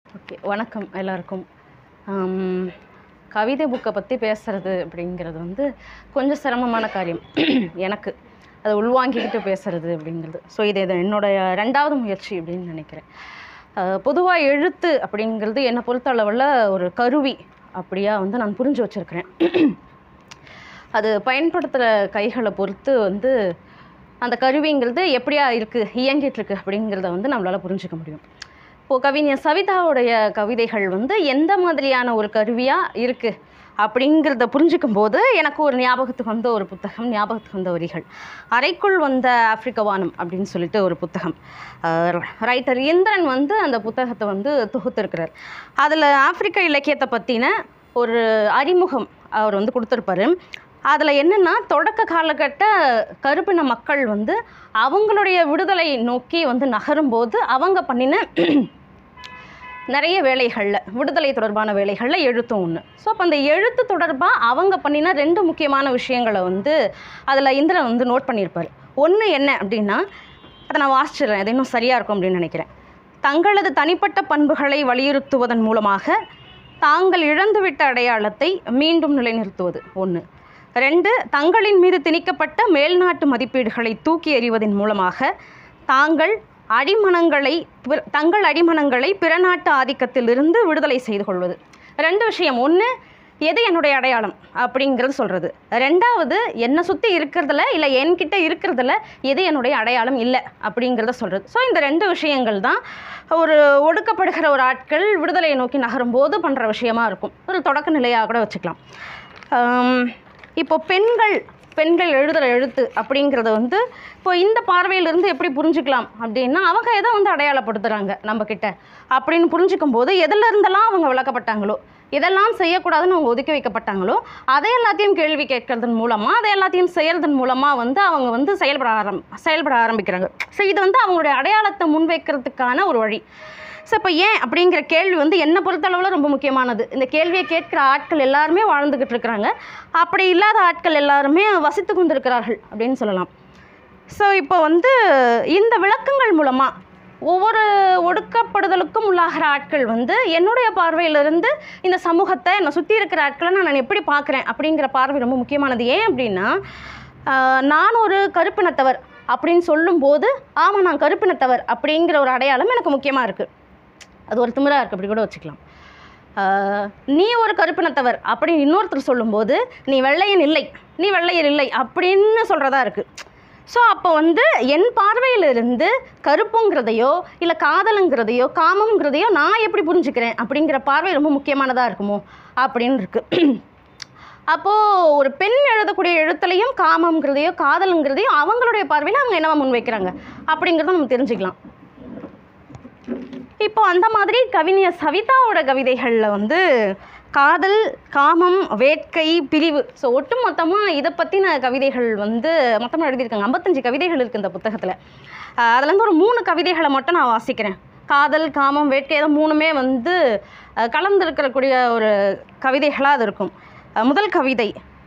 Okay வணக்கம் எல்லாருக்கும் ஆம், கவிதை புக்கை பற்றி பேசுறது அப்படிங்கிறது வந்து கொஞ்சம் சிரமமான காரியம் எனக்கு அதை உள்வாங்கிக்கிட்டு பேசுறது அப்படிங்கிறது ஸோ இது இது என்னுடைய ரெண்டாவது முயற்சி அப்படின்னு நினைக்கிறேன் பொதுவாக எழுத்து அப்படிங்கிறது என்னை பொறுத்த அளவில் ஒரு கருவி அப்படியா வந்து நான் புரிஞ்சு வச்சுருக்கிறேன் அது பயன்படுத்துகிற கைகளை பொறுத்து வந்து அந்த கருவிங்கிறது எப்படியா இருக்குது இயங்கிட்டு இருக்கு அப்படிங்கிறத வந்து நம்மளால் புரிஞ்சுக்க முடியும் இப்போது கவிஞர் சவிதாவுடைய கவிதைகள் வந்து எந்த மாதிரியான ஒரு கருவியாக இருக்குது அப்படிங்கிறத புரிஞ்சுக்கும் போது எனக்கு ஒரு ஞாபகத்துக்கு வந்த ஒரு புத்தகம் ஞாபகத்துக்கு வந்த வரிகள் அறைக்குள் வந்த ஆப்பிரிக்க வானம் அப்படின்னு சொல்லிட்டு ஒரு புத்தகம் ரைட்டர் இந்திரன் வந்து அந்த புத்தகத்தை வந்து தொகுத்திருக்கிறார் அதில் ஆப்பிரிக்க இலக்கியத்தை பற்றின ஒரு அறிமுகம் அவர் வந்து கொடுத்துருப்பாரு அதில் என்னென்னா தொடக்க காலகட்ட கருப்பின மக்கள் வந்து அவங்களுடைய விடுதலை நோக்கி வந்து நகரும்போது அவங்க பண்ணின நிறைய வேலைகளில் விடுதலை தொடர்பான வேலைகளில் எழுத்தும் ஒன்று ஸோ அப்போ அந்த எழுத்து தொடர்பாக அவங்க பண்ணின ரெண்டு முக்கியமான விஷயங்களை வந்து அதில் இந்திரன் வந்து நோட் பண்ணியிருப்பார் ஒன்று என்ன அப்படின்னா அதை நான் வாசிச்சிடுறேன் அது இன்னும் சரியாக இருக்கும் அப்படின்னு நினைக்கிறேன் தங்களது தனிப்பட்ட பண்புகளை வலியுறுத்துவதன் மூலமாக தாங்கள் இழந்துவிட்ட அடையாளத்தை மீண்டும் நிலைநிறுத்துவது ஒன்று ரெண்டு தங்களின் மீது திணிக்கப்பட்ட மேல்நாட்டு மதிப்பீடுகளை தூக்கி எறிவதன் மூலமாக தாங்கள் அடிமனங்களை பிற- தங்கள் அடிமனங்களை பிற நாட்டு ஆதிக்கத்திலிருந்து விடுதலை செய்து கொள்வது ரெண்டு விஷயம் ஒன்று எது என்னுடைய அடையாளம் அப்படிங்கிறது சொல்கிறது ரெண்டாவது என்னை சுற்றி இருக்கிறதுல இல்லை என்கிட்ட இருக்கிறதுல எது என்னுடைய அடையாளம் இல்லை அப்படிங்கிறத சொல்கிறது ஸோ இந்த ரெண்டு விஷயங்கள் தான் ஒரு ஒடுக்கப்படுகிற ஒரு ஆட்கள் விடுதலையை நோக்கி நகரும்போது பண்ணுற விஷயமா இருக்கும் ஒரு தொடக்க நிலையாக கூட வச்சுக்கலாம் ஆம், இப்போ பெண்கள் பெண்கள் எழுதுகிற எழுத்து அப்படிங்கிறத வந்து இப்போ இந்த பார்வையிலிருந்து எப்படி புரிஞ்சுக்கலாம் அப்படின்னா அவங்க எதை வந்து அடையாளப்படுத்துகிறாங்க நம்மக்கிட்ட அப்படின்னு புரிஞ்சுக்கும் போது எதுல இருந்தெல்லாம் அவங்க விளக்கப்பட்டாங்களோ எதெல்லாம் செய்யக்கூடாதுன்னு அவங்க ஒதுக்கி வைக்கப்பட்டாங்களோ அதை எல்லாத்தையும் கேள்வி கேட்கறதன் மூலமாக அதை எல்லாத்தையும் செய்கிறதன் மூலமாக வந்து அவங்க வந்து செயல்பட ஆரம் செயல்பட ஆரம்பிக்கிறாங்க ஸோ இது வந்து அவங்களுடைய அடையாளத்தை முன்வைக்கிறதுக்கான ஒரு வழி ஸோ இப்போ ஏன் அப்படிங்கிற கேள்வி வந்து என்னை பொறுத்தளவில் ரொம்ப முக்கியமானது இந்த கேள்வியை கேட்குற ஆட்கள் எல்லாருமே வாழ்ந்துக்கிட்டு இருக்கிறாங்க அப்படி இல்லாத ஆட்கள் எல்லாருமே வசித்து கொண்டிருக்கிறார்கள் அப்படின்னு சொல்லலாம் ஸோ இப்போ வந்து இந்த விளக்கங்கள் மூலமாக ஒவ்வொரு ஒடுக்கப்படுதலுக்கும் உள்ளாகிற ஆட்கள் வந்து என்னுடைய பார்வையிலிருந்து இந்த சமூகத்தை என்னை சுற்றி இருக்கிற ஆட்களை நான் எப்படி பார்க்குறேன் அப்படிங்கிற பார்வை ரொம்ப முக்கியமானது ஏன் அப்படின்னா ஆஹ், நான் ஒரு கருப்பினத்தவர் அப்படின்னு சொல்லும்போது ஆமாம் நான் கருப்பினத்தவர் அப்படிங்கிற ஒரு அடையாளம் எனக்கு முக்கியமாக இருக்குது அது ஒரு திமிரா இருக்குது அப்படி கூட வச்சுக்கலாம் ஆஹ், நீ ஒரு கருப்பினத்தவர் அப்படின்னு இன்னொருத்தர் சொல்லும்போது நீ வெள்ளையன் இல்லை நீ வெள்ளையர் இல்லை அப்படின்னு சொல்கிறதா இருக்குது ஸோ அப்போ வந்து என் பார்வையிலிருந்து கருப்புங்கிறதையோ இல்லை காதலுங்கிறதையோ காமங்கிறதையோ நான் எப்படி புரிஞ்சுக்கிறேன் அப்படிங்கிற பார்வை ரொம்ப முக்கியமானதாக இருக்குமோ அப்படின்னு இருக்குது அப்போது ஒரு பெண் எழுதக்கூடிய எழுத்துலையும் காமங்கிறதையோ காதலுங்கிறதையோ அவங்களுடைய பார்வையில் அவங்க என்னவா முன்வைக்கிறாங்க அப்படிங்கிறத நம்ம தெரிஞ்சுக்கலாம் இப்போ அந்த மாதிரி கவிஞர் சவிதாவோட கவிதைகளில் வந்து காதல் காமம் வேட்கை பிரிவு ஸோ ஒட்டு மொத்தமாக இதை பற்றின கவிதைகள் வந்து மொத்தமாக எழுதியிருக்காங்க ஐம்பத்தஞ்சு கவிதைகள் இருக்குது இந்த புத்தகத்தில் அதுலேருந்து ஒரு மூணு கவிதைகளை மட்டும் நான் வாசிக்கிறேன் காதல் காமம் வேட்கை இதை மூணுமே வந்து அஹ், கலந்திருக்கக்கூடிய ஒரு கவிதைகளாக அது இருக்கும் அஹ், முதல் கவிதை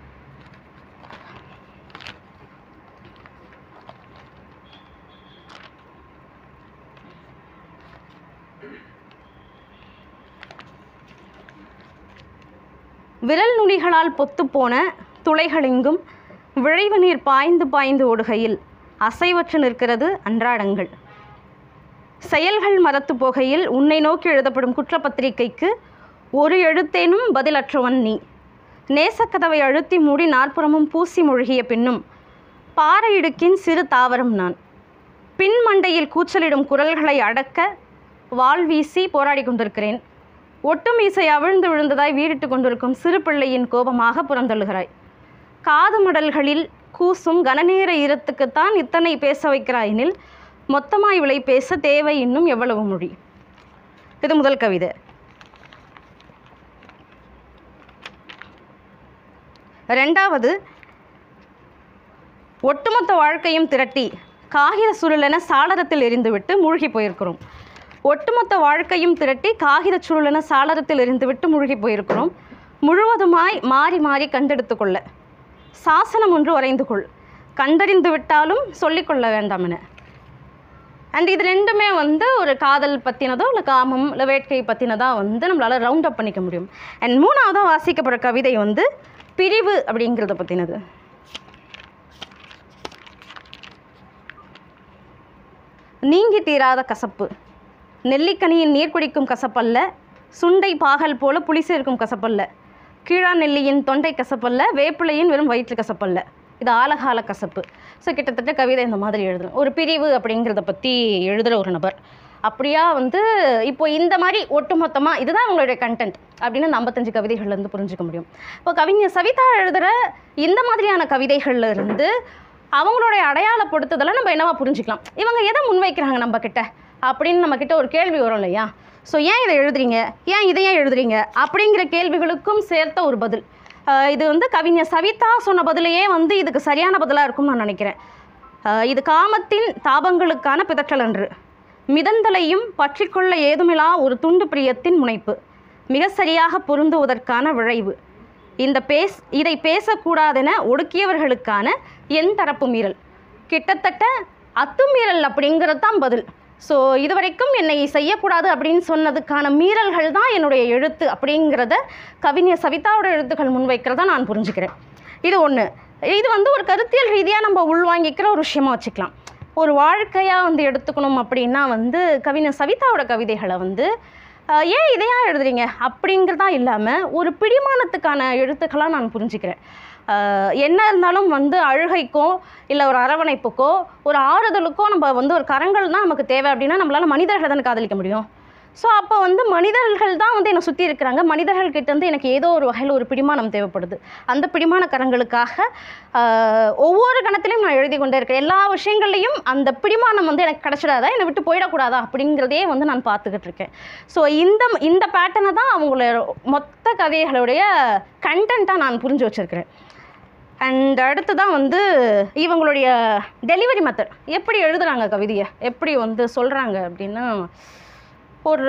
விரல் நுனிகளால் பொத்துப்போன துளைகளெங்கும் விழைவு நீர் பாய்ந்து பாய்ந்து ஓடுகையில் அசைவற்று நிற்கிறது அன்றாடங்கள் செயல்கள் மறத்து போகையில் உன்னை நோக்கி எழுதப்படும் குற்றப்பத்திரிகைக்கு ஒரு எழுத்தேனும் பதிலற்றவன் நீ நேசக்கதவை அழுத்தி மூடி நாற்புறமும் பூசி மூழ்கிய பின்னும் பாறை இடுக்கின் சிறு தாவரம் நான் பின் மண்டையில் கூச்சலிடும் குரல்களை அடக்க வாள் வீசி போராடி கொண்டிருக்கிறேன் ஒட்டும் மீசை அவிழ்ந்து விழுந்ததாய் வீறிட்டு கொண்டிருக்கும் சிறு பிள்ளையின் கோபமாக புறந்தள்ளுகிறாய் காது மடல்களில் கூசும் கனநேர ஈரத்துக்குத்தான் இத்தனை பேச வைக்கிறாயெனில் மொத்தமாய் விலை பேச தேவை இன்னும் எவ்வளவு மொழி இது முதல் கவிதை ரெண்டாவது ஒட்டுமொத்த வாழ்க்கையும் திரட்டி காகித சுருளென சாளரத்தில் எரிந்துவிட்டு மூழ்கி போயிருக்கிறோம் ஒட்டுமொத்த வாழ்க்கையும் திரட்டி காகித சுருளென சாளரத்தில் எரிந்துவிட்டு மூழ்கி போயிருக்கிறோம் முழுவதுமாய் மாறி மாறி கண்டெடுத்து கொள்ள சாசனம் ஒன்று வரைந்து கொள் கண்டறிந்து விட்டாலும் சொல்லிக்கொள்ள வேண்டாம் என அண்ட் இது ரெண்டுமே வந்து ஒரு காதல் பற்றினதோ இல்லை காமம் இல்லை வேட்கை பற்றினதா வந்து நம்மளால் ரவுண்ட் அப் பண்ணிக்க முடியும் அண்ட் மூணாவதாக வாசிக்கப்படுற கவிதை வந்து பிரிவு அப்படிங்கிறத பற்றினது நீங்கி தீராத கசப்பு நெல்லிக்கனியின் நீர் குடிக்கும் கசப்பல்ல சுண்டை பாகல் போல புளி சேர்க்கும் கசப்பல்ல கீழா நெல்லியின் தொண்டை கசப்பல்ல வேப்பிலையின் வெறும் வயிற்று கசப்பல்ல இது ஆலகால கசப்பு ஸோ கிட்டத்தட்ட கவிதை இந்த மாதிரி எழுதணும் ஒரு பிரிவு அப்படிங்கிறத பற்றி எழுதுகிற ஒரு நபர் அப்படியா வந்து இப்போ இந்த மாதிரி ஒட்டுமொத்தமாக இதுதான் அவங்களுடைய கண்டென்ட் அப்படின்னு அந்த ஐம்பத்தஞ்சு கவிதைகள்லேருந்து புரிஞ்சுக்க முடியும் இப்போ கவிஞர் சவிதா எழுதுகிற இந்த மாதிரியான கவிதைகள்ல இருந்து அவங்களுடைய அடையாளப்படுத்துதலை நம்ம என்னவா புரிஞ்சுக்கலாம் இவங்க எதை முன்வைக்கிறாங்க நம்ம கிட்ட அப்படின்னு நம்ம கிட்ட ஒரு கேள்வி வரும் இல்லையா ஸோ ஏன் இதை எழுதுறீங்க ஏன் இதை ஏன் எழுதுறீங்க அப்படிங்கிற கேள்விகளுக்கும் சேர்த்த ஒரு பதில் ஆஹ் இது வந்து கவிஞர் சவிதா சொன்ன பதிலையே வந்து இதுக்கு சரியான பதிலாக இருக்கும்னு நான் நினைக்கிறேன் ஆஹ் இது காமத்தின் தாபங்களுக்கான பிதற்றல் அன்று மிதந்தலையும் பற்றிக்கொள்ள ஏதுமில்லா ஒரு துண்டு பிரியத்தின் முனைப்பு மிக சரியாக பொருந்துவதற்கான விளைவு இந்த பேஸ் இதை பேசக்கூடாதென ஒடுக்கியவர்களுக்கான என் தரப்பு மீறல் கிட்டத்தட்ட அத்துமீறல் அப்படிங்கிறது தான் பதில் ஸோ இதுவரைக்கும் என்னை செய்யக்கூடாது அப்படின்னு சொன்னதுக்கான மீறல்கள் தான் என்னுடைய எழுத்து அப்படிங்கிறத கவிஞர் சவிதாவோட எழுத்துக்கள் முன்வைக்கிறத நான் புரிஞ்சுக்கிறேன் இது ஒன்று இது வந்து ஒரு கருத்தியல் ரீதியாக நம்ம உள்வாங்கிக்கிற ஒரு விஷயமா வச்சுக்கலாம் ஒரு வாழ்க்கையாக வந்து எடுத்துக்கணும் அப்படின்னா வந்து கவிஞர் சவிதாவோட கவிதைகளை வந்து ஆஹ், ஏன் இதையா எழுதுறீங்க அப்படிங்கிறதா இல்லாமல் ஒரு பிடிமானத்துக்கான எழுத்துக்களாக நான் புரிஞ்சுக்கிறேன் ஆஹ், என்ன இருந்தாலும் வந்து அழுகைக்கோ இல்லை ஒரு அரவணைப்புக்கோ ஒரு ஆறுதலுக்கோ நம்ம வந்து ஒரு கரங்கள் தான் நமக்கு தேவை அப்படின்னா நம்மளால் மனிதர்களை தானே காதலிக்க முடியும் ஸோ அப்போ வந்து மனிதர்கள் தான் வந்து என்னை சுற்றி இருக்கிறாங்க மனிதர்கள் கிட்ட இருந்து எனக்கு ஏதோ ஒரு வகையில் ஒரு பிடிமானம் தேவைப்படுது அந்த பிடிமான கரங்களுக்காக ஆஹ், ஒவ்வொரு கணத்திலையும் நான் எழுதி கொண்டே இருக்கேன் எல்லா விஷயங்கள்லையும் அந்த பிடிமானம் வந்து எனக்கு கிடச்சிடாதா என்னை விட்டு போயிடக்கூடாதா அப்படிங்கிறதே வந்து நான் பார்த்துக்கிட்டு இருக்கேன் ஸோ இந்த இந்த பேட்டர்னை தான் அவங்கள மொத்த கதைகளுடைய கண்டென்ட்டாக நான் புரிஞ்சு வச்சுருக்கிறேன் அண்ட் அடுத்து தான் வந்து இவங்களுடைய டெலிவரி மெத்தட் எப்படி எழுதுறாங்க கவிதையை எப்படி வந்து சொல்கிறாங்க அப்படின்னா ஒரு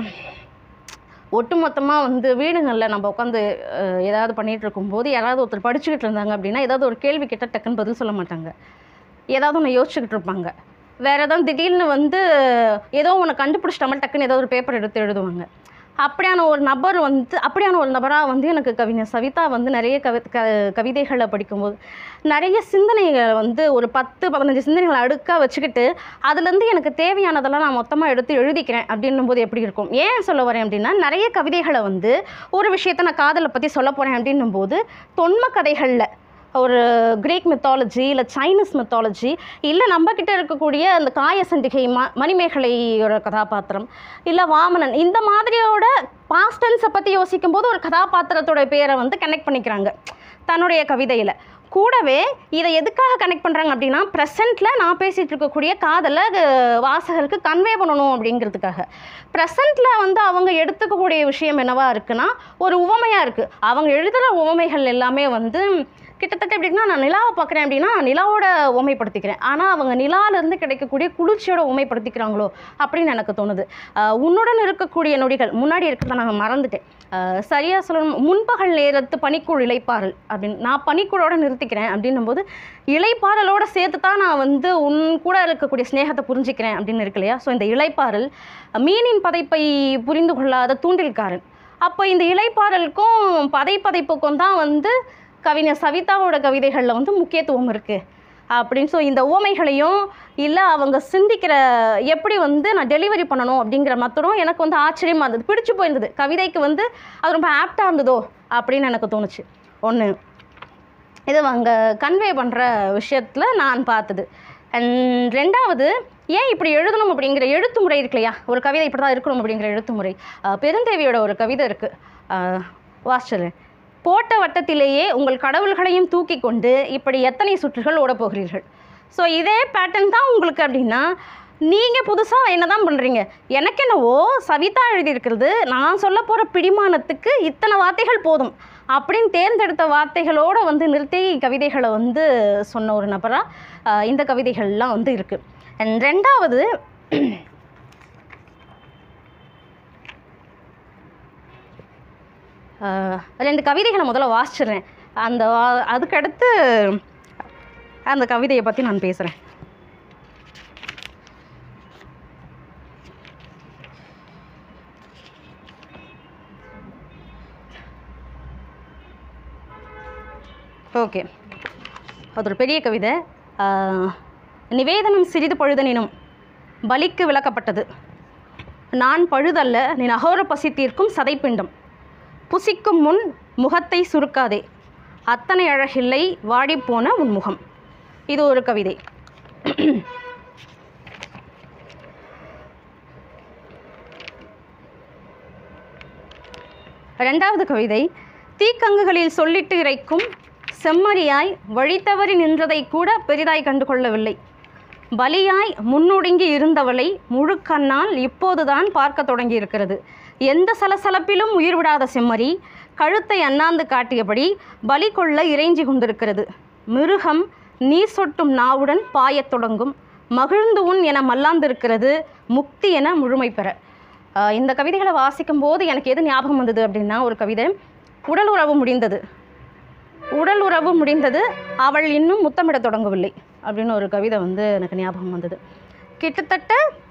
ஒட்டுமொத்தமாக வந்து வீடுங்களில் நம்ம உட்காந்து அஹ், ஏதாவது பண்ணிகிட்டு இருக்கும்போது யாராவது ஒருத்தர் படிச்சுக்கிட்டு இருந்தாங்க அப்படின்னா ஏதாவது ஒரு கேள்வி கிட்ட டக்குன்னு பதில் சொல்ல மாட்டாங்க ஏதாவது ஒன்று யோசிச்சுக்கிட்டு இருப்பாங்க வேறு ஏதாவது திடீர்னு வந்து ஏதோ ஒன்று கண்டுபிடிச்சிட்டாமல் டக்குன்னு ஏதோ ஒரு பேப்பர் எடுத்து எழுதுவாங்க அப்படியான ஒரு நபர் வந்து அப்படியான ஒரு நபராக வந்து எனக்கு கவிஞர் சவிதா வந்து நிறைய கவி க கவிதைகளை படிக்கும்போது நிறைய சிந்தனைகளை வந்து ஒரு பத்து பதினஞ்சு சிந்தனைகளை அடுக்காக வச்சுக்கிட்டு அதுலேருந்து எனக்கு தேவையானதெல்லாம் நான் மொத்தமாக எடுத்து எழுதிக்கிறேன் அப்படின்னும் போது எப்படி இருக்கும் ஏன் சொல்ல வரேன் அப்படின்னா நிறைய கவிதைகளை வந்து ஒரு விஷயத்தை நான் காதலை பற்றி சொல்ல போகிறேன் அப்படின்னும் போது தொன்ம கதைகளில் ஒரு கிரீக் மித்தாலஜி இல்லை சைனீஸ் மித்தாலஜி இல்லை நம்மக்கிட்ட இருக்கக்கூடிய அந்த காயசண்டிகை ம மணிமேகலையோட கதாபாத்திரம் இல்லை வாமனன் இந்த மாதிரியோட பாஸ்டன்ஸை பற்றி யோசிக்கும் போது ஒரு கதாபாத்திரத்தோட பேரை வந்து கனெக்ட் பண்ணிக்கிறாங்க தன்னுடைய கவிதையில் கூடவே இதை எதுக்காக கனெக்ட் பண்ணுறாங்க அப்படின்னா ப்ரெசண்ட்டில் நான் பேசிகிட்டு இருக்கக்கூடிய காதலை அஹ், வாசகருக்கு கன்வே பண்ணணும் அப்படிங்கிறதுக்காக ப்ரெசண்ட்டில் வந்து அவங்க எடுத்துக்கக்கூடிய விஷயம் என்னவா இருக்குன்னா ஒரு உவமையாக இருக்குது அவங்க எழுதுகிற உவமைகள் எல்லாமே வந்து கிட்டத்தட்ட எப்படின்னா நான் நிலாவை பார்க்குறேன் அப்படின்னா நான் நிலாவோட உவமைப்படுத்திக்கிறேன் ஆனால் அவங்க நிலாவிலேருந்து கிடைக்கக்கூடிய குளிர்ச்சியோட உவமைப்படுத்திக்கிறாங்களோ அப்படின்னு எனக்கு தோணுது ஆஹ் உன்னுடன் இருக்கக்கூடிய நொடிகள் முன்னாடி இருக்கிறத நான் மறந்துட்டேன் சரியாக சொல்லணும் முன்பகல் நேரத்து பனிக்குள் இலைப்பாறல் அப்படின்னு நான் பனிக்குழோட நிறுத்திக்கிறேன் அப்படின்னும் போது இலைப்பாறலோட சேர்த்து தான் நான் வந்து உன் கூட இருக்கக்கூடிய ஸ்நேகத்தை புரிஞ்சுக்கிறேன் அப்படின்னு இருக்கு இல்லையா ஸோ இந்த இலைப்பாறல் மீனின் பதைப்பை புரிந்து கொள்ளாத தூண்டில்காரன் அப்போ இந்த இலைப்பாறலுக்கும் பதை பதைப்புக்கும் தான் வந்து கவிஞர் சவிதாவோட கவிதைகளில் வந்து முக்கியத்துவம் இருக்குது அப்படின்னு ஸோ இந்த உவமைகளையும் இல்லை அவங்க சிந்திக்கிற எப்படி வந்து நான் டெலிவரி பண்ணணும் அப்படிங்கிற மத்தரும் எனக்கு வந்து ஆச்சரியமாக இருந்தது பிடிச்சு போயிருந்தது கவிதைக்கு வந்து அது ரொம்ப ஆப்டாக இருந்ததோ அப்படின்னு எனக்கு தோணுச்சு ஒன்று இது அவங்க கன்வே பண்ணுற விஷயத்தில் நான் பார்த்தது அண்ட் ரெண்டாவது ஏன் இப்படி எழுதணும் அப்படிங்கிற எழுத்து முறை இருக்கு இல்லையா ஒரு கவிதை இப்படி தான் இருக்கணும் அப்படிங்கிற எழுத்து முறை அஹ் பெருந்தேவியோட ஒரு கவிதை இருக்குது வாசிச்சிடுறேன் போட்ட வட்டத்திலேயே உங்கள் கடவுள்களையும் தூக்கி கொண்டு இப்படி எத்தனை சுற்றுகள் ஓடப் போகிறீர்கள் ஸோ இதே பேட்டர்ன் தான் உங்களுக்கு அப்படின்னா நீங்கள் புதுசாக என்ன தான் பண்ணுறீங்க எனக்கு என்னவோ சவிதா எழுதியிருக்கிறது நான் சொல்ல போகிற பிடிமானத்துக்கு இத்தனை வார்த்தைகள் போதும் அப்படின்னு தேர்ந்தெடுத்த வார்த்தைகளோடு வந்து நிறுத்தி கவிதைகளை வந்து சொன்ன ஒரு நபராக இந்த கவிதைகள்லாம் வந்து இருக்குது அண்ட் ரெண்டாவது ஆஹ் ரெண்டு கவிதைகளை முதல்ல வாசிச்சிடுறேன் அந்த வா- அதுக்கடுத்து அந்த கவிதையை பற்றி நான் பேசுகிறேன் ஓகே அது ஒரு பெரிய கவிதை ஆஹ், நிவேதனம் சிறிது பொழுதனினும் பலிக்கு விளக்கப்பட்டது நான் பழுதல்ல நீ அகோர பசி தீர்க்கும் சதைப்பிண்டம் புசிக்கும் முன் முகத்தை சுருக்காதே அத்தனை அழகில்லை வாடிப்போன உன் முகம் இது ஒரு கவிதை ரெண்டாவது கவிதை தீக்கங்குகளில் சொல்லிட்டு இறைக்கும் செம்மறியாய் வழித்தவறி நின்றதை கூட பெரிதாய் கண்டு கொள்ளவில்லை பலியாய் முன்னொடுங்கி இருந்தவளை முழு கண்ணால் இப்போதுதான் பார்க்க தொடங்கியிருக்கிறது எந்த சலசலப்பிலும் உயிர் விடாத செம்மறி கழுத்தை அண்ணாந்து காட்டியபடி பலி கொள்ள இறைஞ்சி கொண்டிருக்கிறது மிருகம் நீர் சொட்டும் நாவுடன் பாயத் தொடங்கும் மகிழ்ந்து உன் என மல்லாந்திருக்கிறது முக்தி என முழுமை பெற ஆஹ் இந்த கவிதைகளை வாசிக்கும் போது எனக்கு எது ஞாபகம் வந்தது அப்படின்னா ஒரு கவிதை உடல் உறவு முடிந்தது உடல் உறவு முடிந்தது அவள் இன்னும் முத்தமிடத் தொடங்கவில்லை அப்படின்னு ஒரு கவிதை வந்து எனக்கு ஞாபகம் வந்தது கிட்டத்தட்ட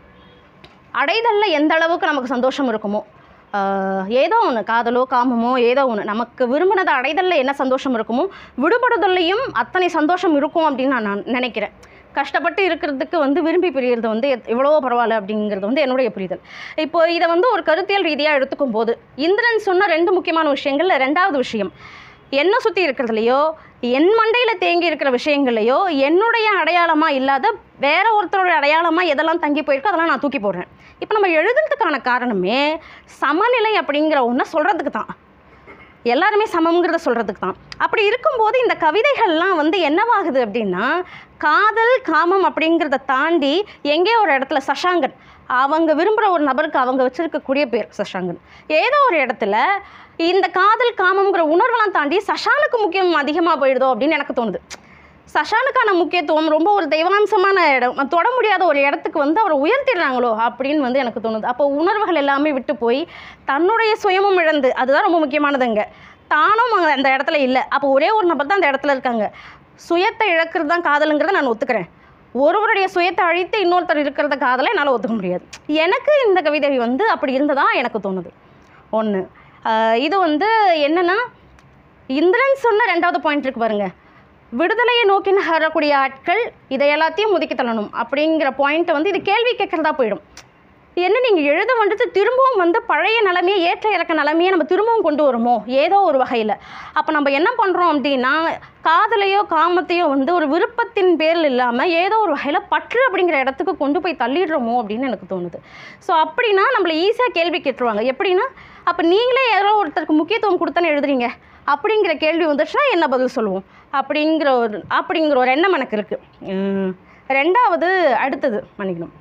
அடைதல்ல எந்த அளவுக்கு நமக்கு சந்தோஷம் இருக்குமோ ஆஹ் ஏதோ ஒன்று காதலோ காமமோ ஏதோ ஒன்று நமக்கு விரும்பினதை அடைதல்ல என்ன சந்தோஷம் இருக்குமோ விடுபடுதல்லையும் அத்தனை சந்தோஷம் இருக்கும் அப்படின்னு நான் நான் நினைக்கிறேன் கஷ்டப்பட்டு இருக்கிறதுக்கு வந்து விரும்பி பிரியறது வந்து எத்- எவ்வளவோ பரவாயில்ல அப்படிங்கிறது வந்து என்னுடைய புரிதல் இப்போ இதை வந்து ஒரு கருத்தியல் ரீதியாக எடுத்துக்கும் போது இந்திரன் சொன்ன ரெண்டு முக்கியமான விஷயங்கள்ல ரெண்டாவது விஷயம் என்னை சுற்றி இருக்கிறதுலையோ என் மண்டையில் தேங்கி இருக்கிற விஷயங்கள்லையோ என்னுடைய அடையாளமாக இல்லாத வேற ஒருத்தரோட அடையாளமாக எதெல்லாம் தங்கி போயிருக்கோ அதெல்லாம் நான் தூக்கி போடுறேன் இப்போ நம்ம எழுதுறதுக்கான காரணமே சமநிலை அப்படிங்கிற ஒன்றை சொல்கிறதுக்கு தான் எல்லாருமே சமம்ங்கிறத சொல்கிறதுக்கு தான் அப்படி இருக்கும்போது இந்த கவிதைகள்லாம் வந்து என்னவாகுது அப்படின்னா காதல் காமம் அப்படிங்கிறத தாண்டி எங்கேயோ ஒரு இடத்துல சஷாங்கன் அவங்க விரும்புகிற ஒரு நபருக்கு அவங்க வச்சிருக்கக்கூடிய பேர் சஷாங்கன் ஏதோ ஒரு இடத்துல இந்த காதல் காமம்ங்கிற உணர்வெல்லாம் தாண்டி சஷானுக்கு முக்கியம் அதிகமாக போயிடுதோ அப்படின்னு எனக்கு தோணுது சஷானுக்கான முக்கியத்துவம் ரொம்ப ஒரு தெய்வாம்சமான இடம் தொட முடியாத ஒரு இடத்துக்கு வந்து அவரை உயர்த்திடுறாங்களோ அப்படின்னு வந்து எனக்கு தோணுது அப்போ உணர்வுகள் எல்லாமே விட்டு போய் தன்னுடைய சுயமும் இழந்து அதுதான் ரொம்ப முக்கியமானதுங்க தானும் அங்க அந்த இடத்துல இல்லை அப்போ ஒரே ஒரு நபர் தான் அந்த இடத்துல இருக்காங்க சுயத்தை இழக்கிறது தான் காதலுங்கிறத நான் ஒத்துக்கிறேன் ஒருவருடைய சுயத்தை அழித்து இன்னொருத்தர் இருக்கிறத காதலை என்னால் ஒத்துக்க முடியாது எனக்கு இந்த கவிதை வந்து அப்படி இருந்ததா எனக்கு தோணுது ஒன்று இது வந்து என்னன்னா இந்திரன் சொன்ன ரெண்டாவது பாயிண்ட் இருக்கு பாருங்க விடுதலையை நோக்கி நகரக்கூடிய ஆட்கள் இதை எல்லாத்தையும் முதுக்கி தள்ளணும் அப்படிங்கிற பாயிண்ட்டை வந்து இது கேள்வி கேட்குறதா போயிடும் என்ன நீங்கள் எழுத வந்துட்டு திரும்பவும் வந்து பழைய நிலைமையை ஏற்ற இறக்க நிலைமையை நம்ம திரும்பவும் கொண்டு வருமோ ஏதோ ஒரு வகையில் அப்போ நம்ம என்ன பண்ணுறோம் அப்படின்னா காதலையோ காமத்தையோ வந்து ஒரு விருப்பத்தின் பேரில் இல்லாமல் ஏதோ ஒரு வகையில் பற்று அப்படிங்கிற இடத்துக்கு கொண்டு போய் தள்ளிடுறோமோ அப்படின்னு எனக்கு தோணுது ஸோ அப்படின்னா நம்மளை ஈஸியாக கேள்வி கேட்டுருவாங்க எப்படின்னா அப்போ நீங்களே யாரோ ஒருத்தருக்கு முக்கியத்துவம் கொடுத்தானே எழுதுறீங்க அப்படிங்கிற கேள்வி வந்துச்சுன்னா என்ன பதில் சொல்லுவோம் அப்படிங்கிற ஒரு அப்படிங்கிற ஒரு எண்ணம் எனக்கு இருக்குது ரெண்டாவது அடுத்தது மன்னிக்கணும்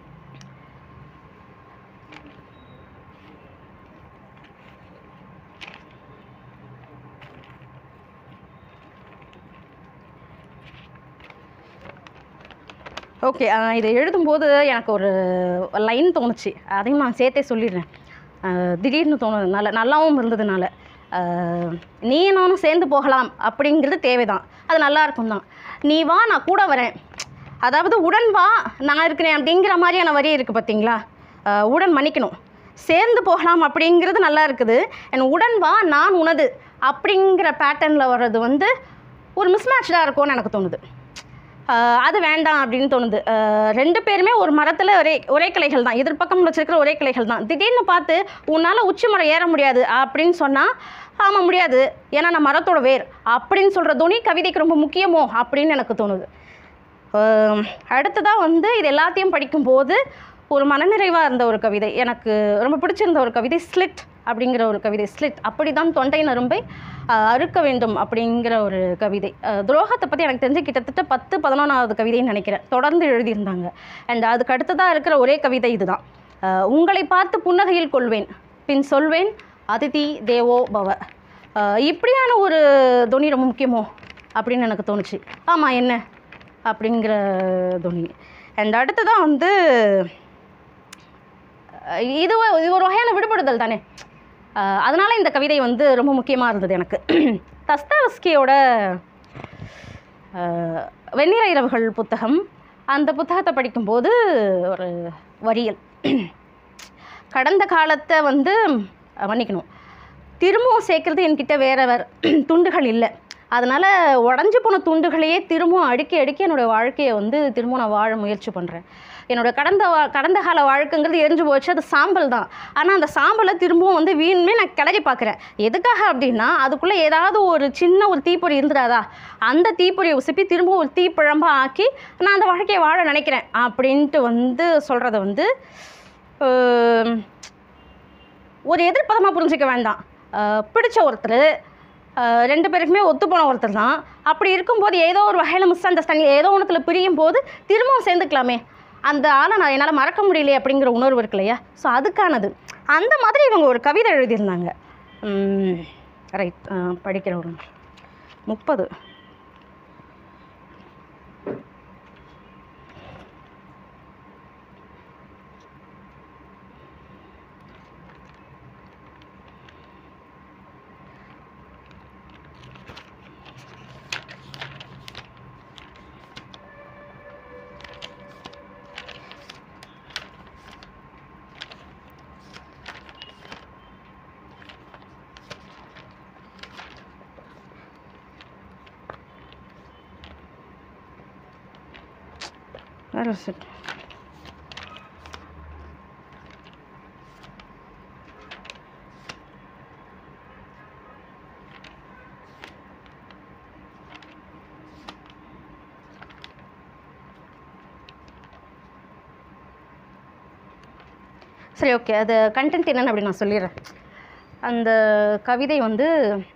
ஓகே இதை எழுதும்போது எனக்கு ஒரு லைன் தோணுச்சு அதையும் நான் சேர்த்தே சொல்லிடுறேன் அஹ், திடீர்னு தோணுதுனால நல்லாவும் இருந்ததுனால அஹ், நீ நானும் சேர்ந்து போகலாம் அப்படிங்கிறது தேவைதான் அது நல்லா இருக்கும் தான் நீ வா நான் கூட வரேன் அதாவது உடன் வா நான் இருக்கிறேன் அப்படிங்கிற மாதிரியான வரி இருக்குது பார்த்தீங்களா அஹ், உடன் மன்னிக்கணும் சேர்ந்து போகலாம் அப்படிங்கிறது நல்லா இருக்குது என் உடன் வா நான் உனது அப்படிங்கிற பேட்டர்னில் வர்றது வந்து ஒரு மிஸ்மேட்ச்டாக இருக்கும்னு எனக்கு தோணுது ஆஹ் அது வேண்டாம் அப்படின்னு தோணுது ஆஹ் ரெண்டு பேருமே ஒரு மரத்தில் ஒரே ஒரே கிளைகள் தான் எதிர்பக்கம் வச்சிருக்கிற ஒரே கிளைகள் தான் திடீர்னு பார்த்து உன்னால் உச்சி மரம் ஏற முடியாது அப்படின்னு சொன்னால் ஆமாம் முடியாது ஏன்னா நான் மரத்தோட வேர் அப்படின்னு சொல்கிற துணி கவிதைக்கு ரொம்ப முக்கியமோ அப்படின்னு எனக்கு தோணுது ஆஹ் அடுத்ததாக வந்து இது எல்லாத்தையும் படிக்கும்போது ஒரு மனநிறைவாக இருந்த ஒரு கவிதை எனக்கு ரொம்ப பிடிச்சிருந்த ஒரு கவிதை ஸ்லிட் அப்படிங்கிற ஒரு கவிதை ஸ்லிட் அப்படி தான் தொண்டை நரும்பை ஆஹ், அறுக்க வேண்டும் அப்படிங்கிற ஒரு கவிதை ஆஹ், துரோகத்தை பற்றி எனக்கு தெரிஞ்சு கிட்டத்தட்ட பத்து பதினொன்றாவது கவிதைன்னு நினைக்கிறேன் தொடர்ந்து எழுதியிருந்தாங்க அண்ட் அதுக்கு அடுத்ததாக இருக்கிற ஒரே கவிதை இதுதான் ஆஹ், உங்களை பார்த்து புன்னகையில் கொள்வேன் பின் சொல்வேன் அதிதி தேவோ பவ ஆஹ், இப்படியான ஒரு துணி ரொம்ப முக்கியமோ அப்படின்னு எனக்கு தோணுச்சு ஆமாம் என்ன அப்படிங்கிற துணி அண்ட் அடுத்ததான் வந்து அஹ் இது ஒ- இது ஒரு வகையான விடுபடுதல் தானே அஹ் அதனால இந்த கவிதை வந்து ரொம்ப முக்கியமாக இருந்தது எனக்கு தஸ்தாவஸ்கியோட அஹ், வெண்ணிற இரவுகள் புத்தகம் அந்த புத்தகத்தை படிக்கும்போது ஒரு வரியல் கடந்த காலத்தை வந்து அஹ், மன்னிக்கணும் திரும்பவும் சேர்க்கறது என்கிட்ட வேற வேற துண்டுகள் இல்லை அதனால் உடஞ்சி போன துண்டுகளையே திரும்பவும் அடுக்கி அடுக்கி என்னோடய வாழ்க்கையை வந்து திரும்பவும் நான் வாழ முயற்சி பண்ணுறேன் என்னோட கடந்த வா கடந்த கால வாழ்க்கைங்கிறது எரிஞ்சு போச்சு அது சாம்பல் தான் ஆனால் அந்த சாம்பலை திரும்பவும் வந்து வீணுமே நான் கிளறி பார்க்குறேன் எதுக்காக அப்படின்னா அதுக்குள்ளே ஏதாவது ஒரு சின்ன ஒரு தீப்பொறி இருந்துடாதா அந்த தீப்பொறியை உசுப்பி திரும்பவும் ஒரு தீப்பிழம்பா ஆக்கி நான் அந்த வாழ்க்கையை வாழ நினைக்கிறேன் அப்படின்ட்டு வந்து சொல்கிறத வந்து ஆம், ஒரு எதிர்ப்பதமாக புரிஞ்சிக்க வேண்டாம் ஆஹ் பிடிச்ச ஒருத்தர் ஆஹ் ரெண்டு பேருக்குமே ஒத்து போன ஒருத்தர் தான் அப்படி இருக்கும்போது ஏதோ ஒரு வகையில் மிஸ் அண்டர்ஸ்டாண்டிங் ஏதோ ஒன்றுத்தில் பிரியும் போது திரும்பவும் சேர்ந்துக்கலாமே அந்த ஆளை நான் என்னால் மறக்க முடியலையே அப்படிங்கிற உணர்வு இருக்கு இல்லையா ஸோ அதுக்கானது அந்த மாதிரி இவங்க ஒரு கவிதை எழுதியிருந்தாங்க ரைட் படிக்கிற ஒரு முப்பது Where is it? சரி ஓகே அது கண்டென்ட் என்னன்னு அப்படி நான் சொல்லிடுறேன் அந்த கவிதை வந்து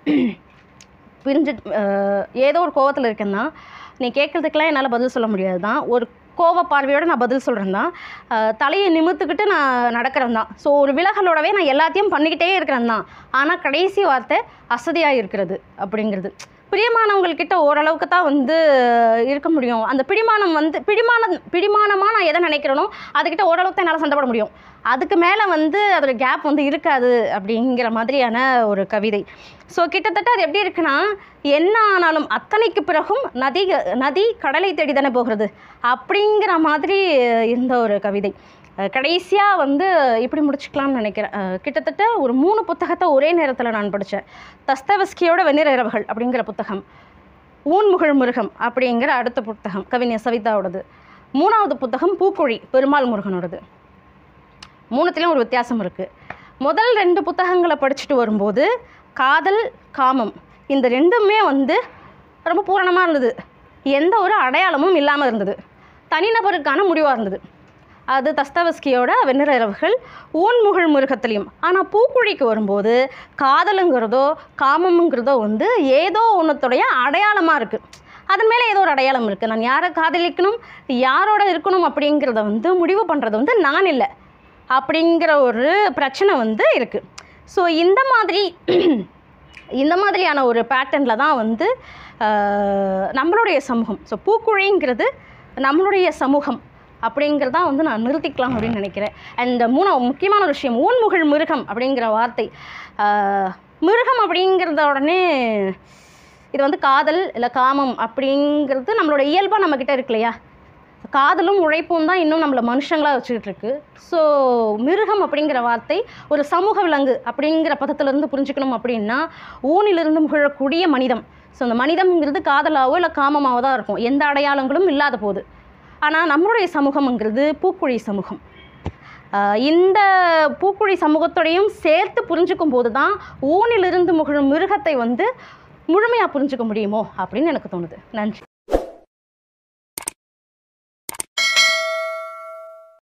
பிரிஞ்சு அஹ், ஏதோ ஒரு கோவத்தில் இருக்கேன்னா நீ கேட்குறதுக்கெல்லாம் என்னால் பதில் சொல்ல முடியாது தான் ஒரு கோவ பார்வையோடு நான் பதில் சொல்கிறேன் தான் அஹ், தலையை நிமிர்த்துக்கிட்டு நான் நடக்கிறேன் தான் ஸோ ஒரு விலகலோடவே நான் எல்லாத்தையும் பண்ணிக்கிட்டே இருக்கிறேன் தான் ஆனால் கடைசி வார்த்தை அசதியாக இருக்கிறது அப்படிங்கிறது பிரியமானவங்கள்கிட்ட ஓரளவுக்கு தான் வந்து இருக்க முடியும் அந்த பிடிமானம் வந்து பிடிமான பிடிமானமாக நான் எதை நினைக்கிறேனோ அதுக்கிட்ட ஓரளவுக்கு தான் என்னால் சண்டை போட முடியும் அதுக்கு மேலே வந்து அதோட கேப் வந்து இருக்காது அப்படிங்கிற மாதிரியான ஒரு கவிதை ஸோ கிட்டத்தட்ட அது எப்படி இருக்குன்னா என்ன ஆனாலும் அத்தனைக்கு பிறகும் நதி நதி கடலை தேடி தானே போகிறது அப்படிங்கிற மாதிரி இந்த ஒரு கவிதை கடைசியாக வந்து இப்படி முடிச்சுக்கலாம்னு நினைக்கிறேன் அஹ் கிட்டத்தட்ட ஒரு மூணு புத்தகத்தை ஒரே நேரத்தில் நான் படித்தேன் தஸ்தவஸ்கியோட வெண்ணிற இரவுகள் அப்படிங்கிற புத்தகம் ஊன்முகிழ் முருகம் அப்படிங்கிற அடுத்த புத்தகம் கவிஞர் சவிதாவோடது மூணாவது புத்தகம் பூக்குழி பெருமாள் முருகனோடது மூணுத்துலேயும் ஒரு வித்தியாசம் இருக்குது முதல் ரெண்டு புத்தகங்களை படிச்சுட்டு வரும்போது காதல் காமம் இந்த ரெண்டுமே வந்து ரொம்ப பூரணமாக இருந்தது எந்த ஒரு அடையாளமும் இல்லாமல் இருந்தது தனிநபருக்கான முடிவாக இருந்தது அது தஸ்தவஸ்கியோட வெண்ணிற இரவுகள் ஊன்முகிழ் முருகத்திலையும் ஆனால் பூக்குழிக்கு வரும்போது காதலுங்கிறதோ காமம்ங்கிறதோ வந்து ஏதோ ஒன்றுத்துடைய அடையாளமாக இருக்குது அதன் மேலே ஏதோ ஒரு அடையாளம் இருக்குது நான் யாரை காதலிக்கணும் யாரோட இருக்கணும் அப்படிங்கிறத வந்து முடிவு பண்ணுறது வந்து நான் இல்லை அப்படிங்கிற ஒரு பிரச்சனை வந்து இருக்குது ஸோ இந்த மாதிரி இந்த மாதிரியான ஒரு பேட்டர்னில் தான் வந்து ஆஹ், நம்மளுடைய சமூகம் ஸோ பூக்குழிங்கிறது நம்மளுடைய சமூகம் அப்படிங்கிறதான் வந்து நான் நிறுத்திக்கலாம் அப்படின்னு நினைக்கிறேன் அண்ட் மூணாவது முக்கியமான ஒரு விஷயம் ஊன்முகிழ் மிருகம் அப்படிங்கிற வார்த்தை ஆஹ், மிருகம் அப்படிங்கிறத உடனே இது வந்து காதல் இல்லை காமம் அப்படிங்கிறது நம்மளோட இயல்பாக நம்மக்கிட்ட இருக்கு இல்லையா காதலும் உழைப்பும் தான் இன்னும் நம்மளை மனுஷங்களாக வச்சுக்கிட்டு இருக்கு ஸோ மிருகம் அப்படிங்கிற வார்த்தை ஒரு சமூக விலங்கு அப்படிங்கிற பதத்திலிருந்து புரிஞ்சுக்கணும் அப்படின்னா ஊனிலிருந்து முகழக்கூடிய மனிதம் ஸோ அந்த மனிதம்ங்கிறது காதலாவோ இல்லை காமமாவோ தான் இருக்கும் எந்த அடையாளங்களும் இல்லாத போது ஆனால் நம்மளுடைய சமூகம்ங்கிறது பூக்குழி சமூகம் ஆஹ் இந்த பூக்குழி சமூகத்தோடையும் சேர்த்து புரிஞ்சுக்கும் போது தான் ஊனிலிருந்து முகழும் மிருகத்தை வந்து முழுமையாக புரிஞ்சுக்க முடியுமோ அப்படின்னு எனக்கு தோணுது நன்றி